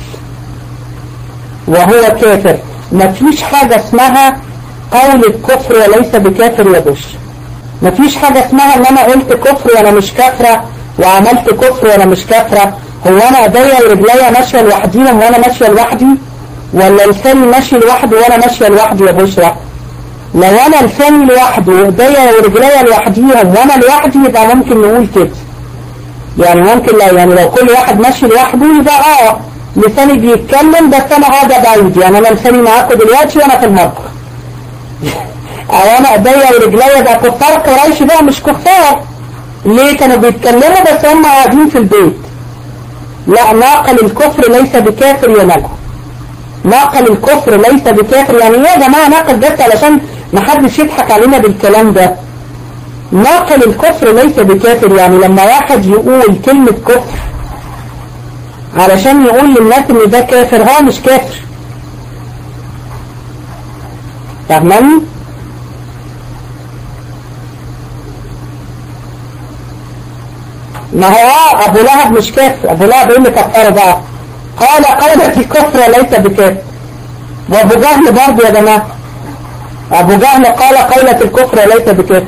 وهو كافر مفيش حاجة اسمها قول الكفر وليس بكافر يا بش مفيش حاجة اسمها ان انا قلت كفر وانا مش كافرة وعملت كفر وانا مش كافرة هو انا ايديا ورجليا ماشية لوحديهم وانا ماشية لوحدي ولا لساني ماشي لوحده وانا ماشية لوحدي يا بشرى لو انا لساني لوحده وايديا ورجليا لوحديهم وانا لوحدي يبقى ممكن نقول كده يعني ممكن لو يعني لو كل واحد ماشي لوحده يبقى اه لساني بيتكلم بس انا قاعده بعيد يعني انا لساني معاكم دلوقتي وانا في المطبخ او انا ايديا ورجليا ده كفار قريش بقى مش كفار ليه كانوا بيتكلموا بس هم قاعدين في البيت لا ناقل الكفر ليس بكافر يا ملك ناقل الكفر ليس بكافر يعني ايه يا جماعه ناقل بس علشان ما حدش يضحك علينا بالكلام ده ناقل الكفر ليس بكافر يعني لما واحد يقول كلمة كفر علشان يقول للناس ان ده كافر هو مش كافر فاهماني ما هو ابو لهب مش كافر ابو لهب ايه اللي كفره بقى قال قولة الكفر ليس بكافر وابو جهل برضه يا جماعه ابو جهل قال قولة الكفر ليس بكافر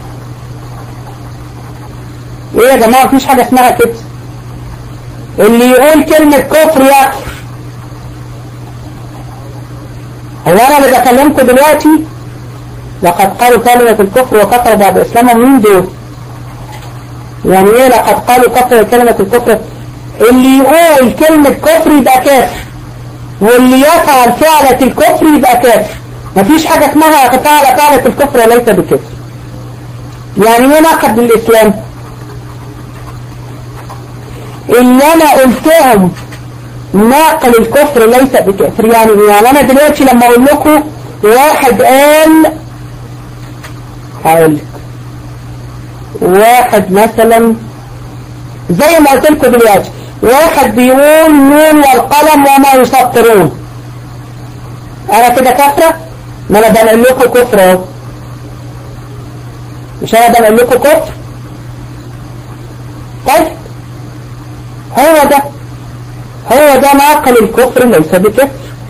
ايه يا جماعة مفيش حاجة اسمها كده اللي يقول كلمة كفر يكفر هو انا اللي بكلمكم دلوقتي لقد قالوا كلمة الكفر وكفر بعد اسلامهم مين دول يعني ايه لقد قالوا كفر كلمة الكفر اللي يقول كلمة كفر يبقى كافر واللي يفعل فعلة الكفر يبقى كافر مفيش حاجة اسمها فعل فعلة الكفر وليس بكفر يعني ايه نقد للإسلام اللي انا قلتهم ناقل الكفر ليس بكفر يعني يعني انا دلوقتي لما اقول لكم واحد قال هقول واحد مثلا زي ما قلت لكم دلوقتي واحد بيقول نون والقلم وما يسطرون انا كده كفرة ما انا بنقل لكم كفر اهو مش انا بنقل لكم كفر طيب هو ده هو ده ناقل الكفر ليس بكفر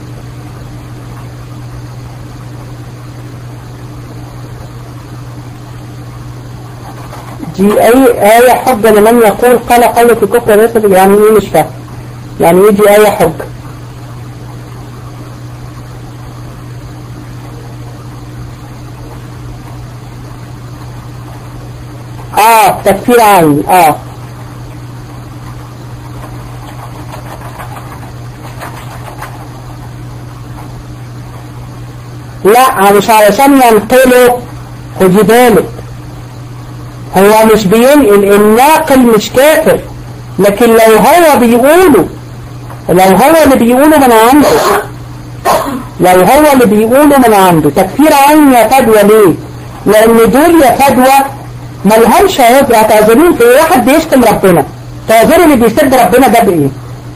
دي أي آية حجة لمن يقول قال قولة الكفر ليس بكفر يعني ايه مش فاهم يعني ايه دي آية حجة اه تكفير عين اه لا مش علشان ينقله خدي بالك هو مش بينقل الناقل مش كافر لكن لو هو بيقوله لو هو اللي بيقوله من عنده لو هو اللي بيقوله من عنده تكفير عين يا فدوى ليه لان دول يا فدوى ما لهمش عذر هتعذرين في واحد بيشتم ربنا تعذري اللي بيسد ربنا ده بايه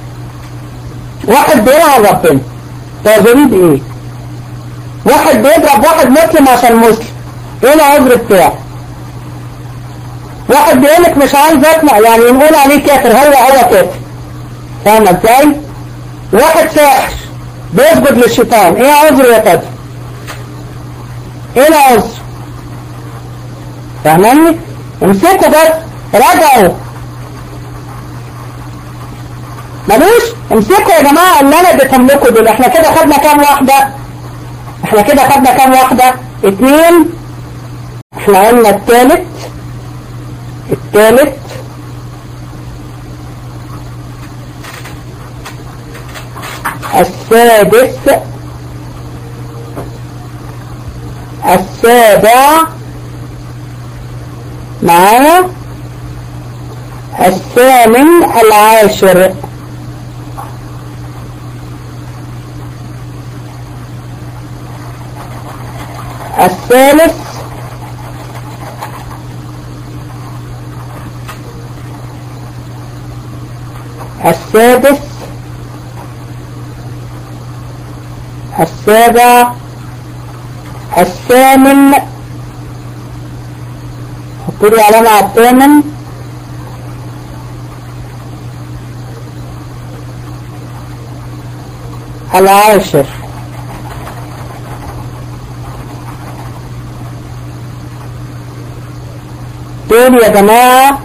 واحد بيلعن ربنا تعذريه بايه واحد بيضرب واحد مسلم عشان مسلم ايه العذر بتاعه واحد بيقولك مش عايز اسمع يعني نقول عليه كافر هو هو كافر فاهم ازاي واحد ساحر بيسجد للشيطان ايه عذر يا كافر ايه العذر فاهماني امسكوا بس راجعوا ملوش امسكوا يا جماعة اللي انا اديتهم لكم دول احنا كده خدنا كام واحدة احنا كده خدنا كام واحدة اتنين احنا قلنا التالت التالت السادس السابع معانا الثامن العاشر الثالث السادس السابع الثامن حطوا لي علامة على الثامن العاشر دول يا جماعة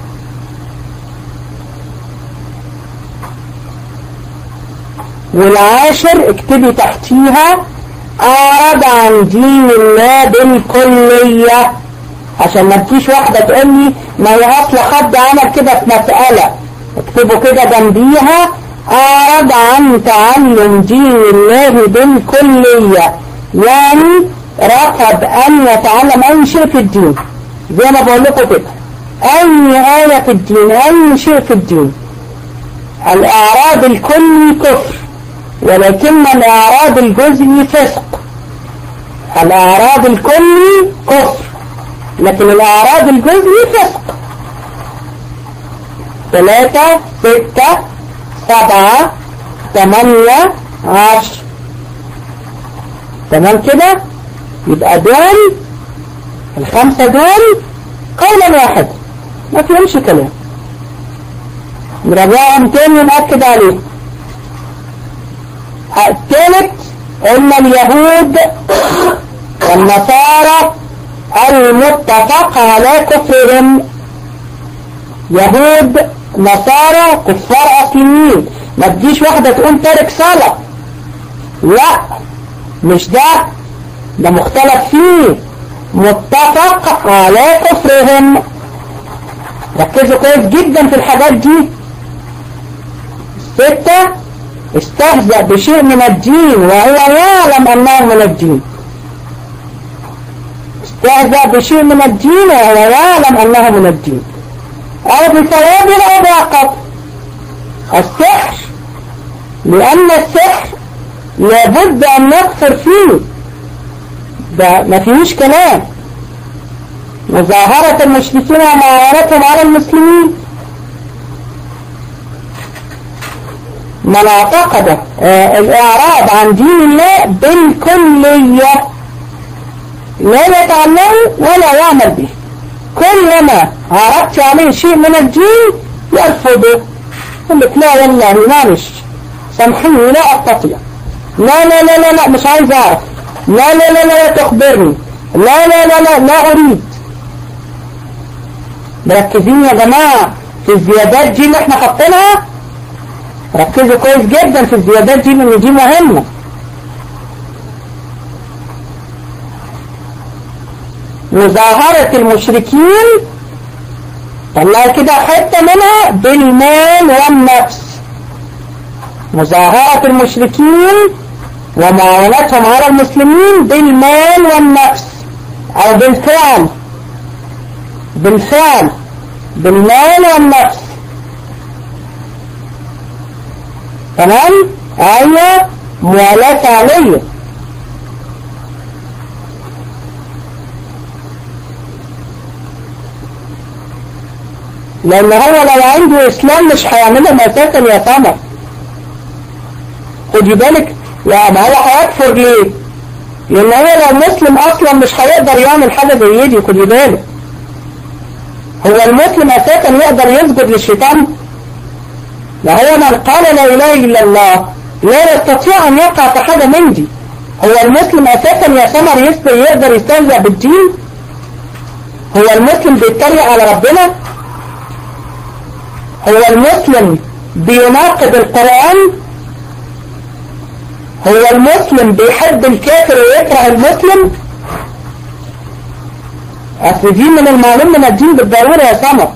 والعاشر اكتبي تحتيها أعرض عن دين الله بالكلية عشان ما تجيش واحدة تقول لي ما هي أصل حد عمل كده في مسألة اكتبوا كده جنبيها أعرض عن تعلم دين الله بالكلية يعني رفض أن يتعلم أي شيء في الدين زي ما بقول لكم كده أي آية في الدين أي شيء في الدين الإعراض الكلي كفر ولكن الإعراض الجزئي فسق الإعراض الكلي كفر لكن الإعراض الجزئي فسق ثلاثة ستة سبعة ثمانية عشر تمام كده يبقى دول الخمسة دول قولا واحد ما فيهمش كلام نراجعهم تاني ونأكد عليه الثالث قلنا اليهود والنصارى المتفق على كفرهم يهود نصارى كفار اصليين ما تجيش واحدة تقول تارك صلاة لا مش ده ده مختلف فيه متفق على كفرهم ركزوا كويس جدا في الحاجات دي ستة استهزأ بشيء من الدين وهو يعلم أنه من الدين استهزأ بشيء من الدين وهو يعلم أنه من الدين أو بثواب أو بعقب السحر لأن السحر لابد أن نكفر فيه ده ما فيهوش كلام مظاهرة المشركين ومعاونتهم على المسلمين من اعتقد آه الإعراض عن دين الله بالكلية لا يتعلمه ولا يعمل به كلما عرضت عليه شيء من الدين يرفضه يقول لك لا والله معلش سامحيني لا أستطيع لا لا لا لا لا مش عايز أعرف لا لا لا لا تخبرني لا لا لا لا لا أريد مركزين يا جماعة في الزيادات دي اللي احنا حاطينها ركزوا كويس جدا في الزيادات دي لان دي مهمة مظاهرة المشركين طلعوا كده حتة منها بالمال والنفس مظاهرة المشركين ومعاونتهم على المسلمين بالمال والنفس او بالفعل بالفعل بالمال والنفس تمام آية موالاة فعلية لأن هو لو عنده إسلام مش هيعملهم أساسا يا سمر خدي بالك يا ما هو هيكفر ليه؟ لأن هو لو مسلم أصلا مش هيقدر يعمل حاجة زي دي خدي بالك هو المسلم أساسا يقدر يسجد للشيطان وهو من قال لا إله إلا الله لا يستطيع أن يقع في حاجة من دي هو المسلم أساسا يا سمر يقدر يستهزأ بالدين هو المسلم بيتريق على ربنا هو المسلم بيناقض القرآن هو المسلم بيحب الكافر ويكره المسلم أصل دي من المعلوم من الدين بالضرورة يا سمر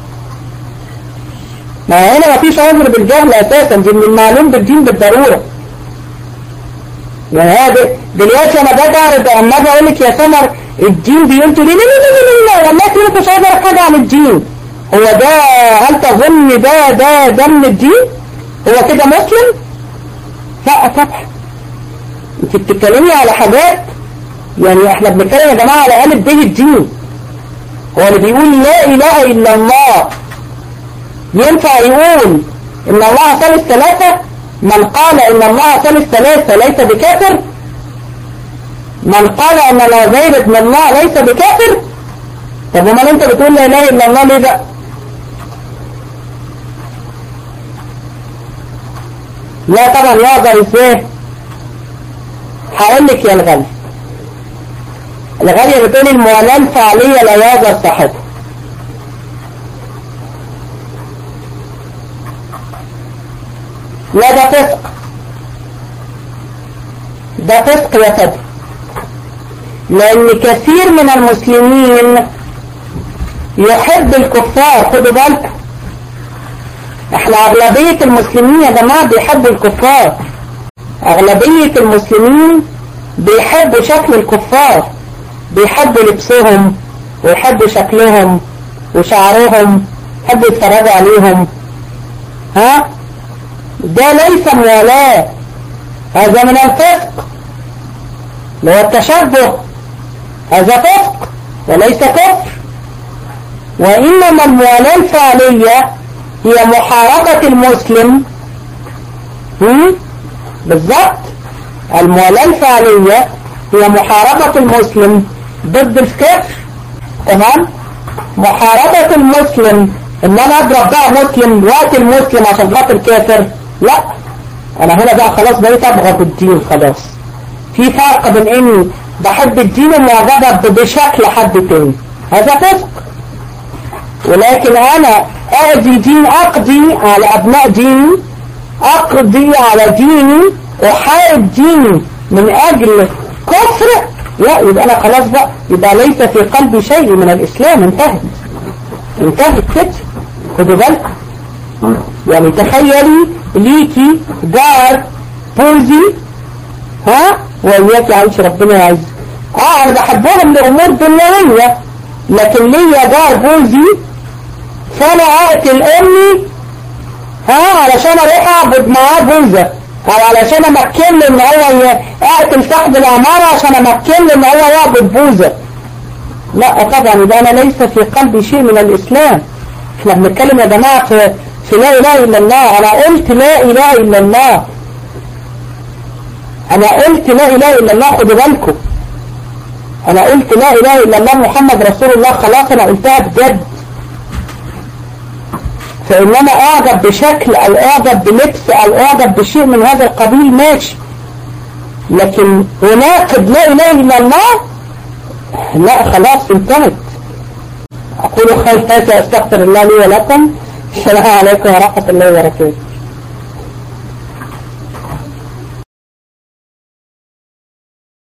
ما هنا مفيش عذر بالجهل اساسا دي من المعلوم بالدين بالضرورة يعني هذا دلوقتي انا باجي اعرض اما اجي اقول لك يا سمر الدين بيقول لي لا لا لا لا لا والله انت مش عايز حاجه عن الدين هو ده هل تظن ده ده ده من الدين هو كده مسلم لا طبعا انت بتتكلمي على حاجات يعني احنا بنتكلم يا جماعة على قالب به الدين هو اللي بيقول لا اله الا الله ينفع يقول ان الله ثالث ثلاثة من قال ان الله ثالث ثلاثة ليس بكافر من قال ان لا غير من الله ليس بكافر طب امال انت بتقول لا اله الا الله ليه بقى لا طبعا يقدر ازاي هقول لك يا الغالي الغالية بتقول الموالاة الفعلية لا يقدر صاحبها لا ده فسق ده فسق يا فتى لأن كثير من المسلمين يحب الكفار خدوا بالكم احنا أغلبية المسلمين يا جماعة بيحبوا الكفار أغلبية المسلمين بيحبوا شكل الكفار بيحبوا لبسهم ويحبوا شكلهم وشعرهم يحبوا يتفرجوا عليهم ها ده ليس موالاة هذا من الفسق اللي هو التشبه هذا فسق وليس كفر وإنما الموالاة الفعلية هي محاربة المسلم بالضبط الموالاة الفعلية هي محاربة المسلم ضد الكفر تمام محاربة المسلم ان انا اضرب بقى مسلم وقت المسلم عشان خاطر كافر لا انا هنا بقى خلاص بقيت ابغض الدين خلاص في فرق بين اني بحب الدين ومعجبة بشكل حد تاني هذا فسق ولكن انا اعدي دين اقضي على ابناء ديني اقضي على ديني احارب ديني من اجل كفر لا يبقى انا خلاص بقى يبقى ليس في قلبي شيء من الاسلام انتهت انتهت كده خدوا بالكم يعني تخيلي ليكي جار بوزي ها وإياك عايش ربنا يعز اه انا بحبهم لامور دنيوية لكن ليا جار بوزي فانا اقتل امي ها علشان اروح اعبد معاه بوزة او علشان امكن له ان هو اقتل صاحب العمارة عشان امكن له ان هو يعبد بوزة لا طبعا يبقى انا ليس في قلبي شيء من الاسلام احنا بنتكلم يا جماعة في, في لا اله الا الله انا قلت لا اله الا الله انا قلت لا اله الا الله خدوا بالكم انا قلت لا اله الا الله محمد رسول الله خلاص انا قلتها بجد فان انا اعجب بشكل او اعجب بلبس او اعجب بشيء من هذا القبيل ماشي لكن وناقض لا اله الا الله لا خلاص انتهت اقول خير هذا استغفر الله لي ولكم السلام عليكم ورحمة الله وبركاته